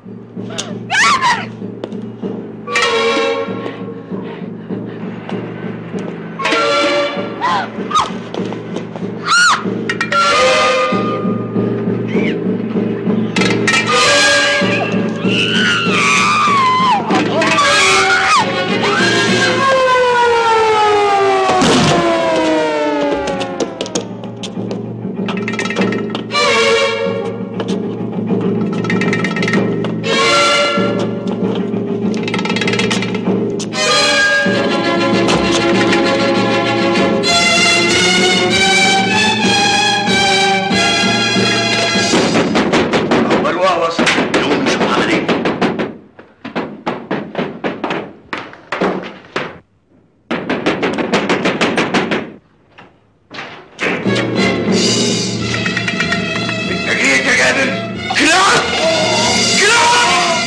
والوقت وصل نقوم نشوف عمل ايه انت جيت يا جابر كلاب كلاب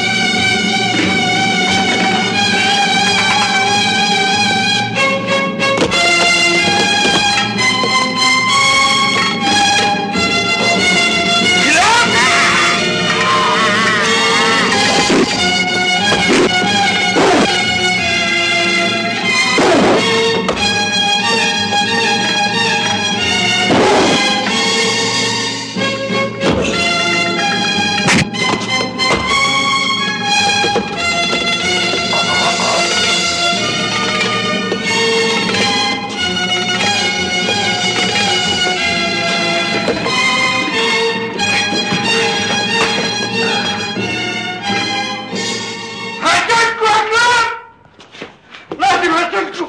هتنكوا يا كلاب لازم هتنكوا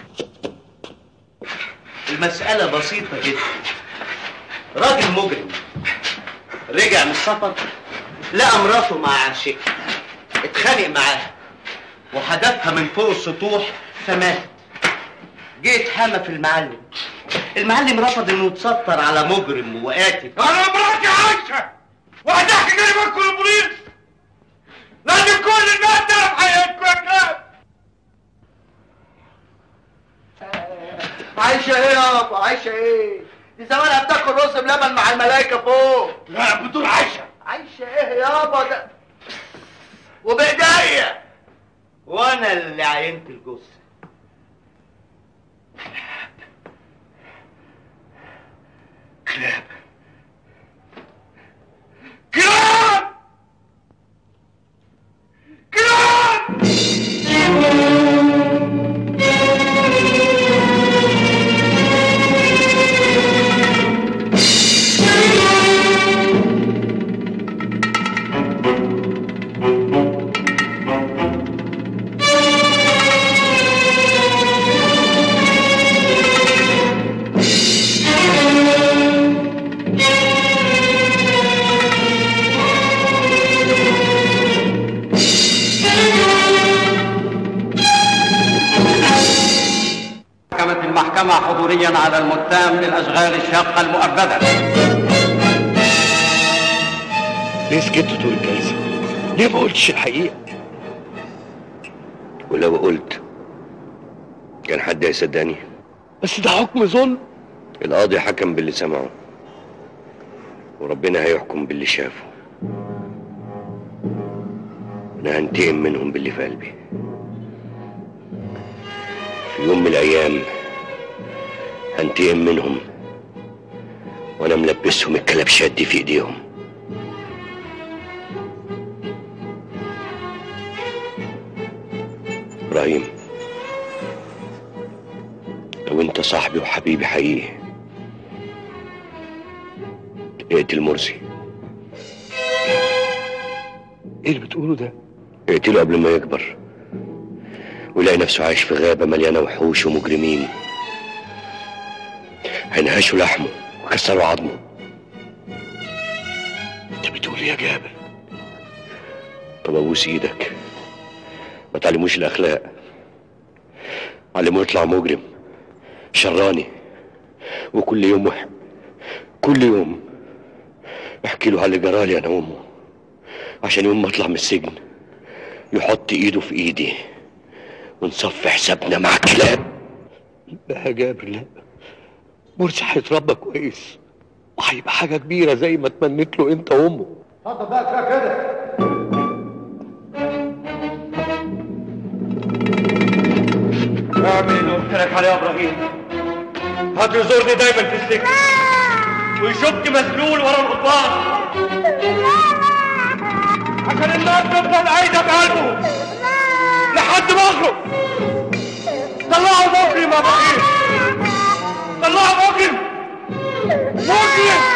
المسألة بسيطة جدا راجل مجرم رجع من السفر لقى مراته مع عاشق اتخانق معاها وحدفها من فوق السطوح فماتت جه اتحمى في المعلم المعلم رفض انه يتستر على مجرم وقاتل انا مراتي عايشه وهتحكي كلمه كل البوليس لازم كل الناس تعرف حقيقتكم يا كلاب عايشة ايه يابا عايشة ايه دي زمانها بتاكل رز بلبن مع الملايكة فوق لا بتقول عايشه عايشة ايه يابا ده وبايديا وانا اللي عينت الجثة كلاب كلاب كلاب حكمت المحكمة حضوريا على المتهم بالأشغال الشاقة المؤبدة ليه سكت طول الجلسه ليه ما قلتش الحقيقه ولو قلت كان حد هيصدقني بس ده حكم ظلم القاضي حكم باللي سمعه وربنا هيحكم باللي شافه انا هنتقم منهم باللي في قلبي في يوم من الايام هنتقم منهم وانا ملبسهم الكلبشات دي في ايديهم ابراهيم لو انت صاحبي وحبيبي حقيقي اقتل مرسي ايه اللي بتقوله ده اقتله قبل ما يكبر ويلاقي نفسه عايش في غابة مليانة وحوش ومجرمين هينهشوا لحمه وكسروا عظمه انت بتقول ايه يا جابر طب ابوس ايدك ما تعلموش الاخلاق علموه يطلع مجرم شراني وكل يوم وح... كل يوم احكي له على اللي جرالي انا وامه عشان يوم ما اطلع من السجن يحط ايده في ايدي ونصفي حسابنا مع الكلاب لا يا جابر لا مرسي هيتربى كويس وهيبقى حاجه كبيره زي ما تمنيت له انت وامه اتفضل بقى كده كده لك عليه يا ابراهيم هتزورني دايما في السجن ويشوفني مسلول ورا القضبان عشان النار تفضل قايده بقلبه لحد ما اخرج طلعوا مجرم يا ابراهيم طلعوا مجرم مجرم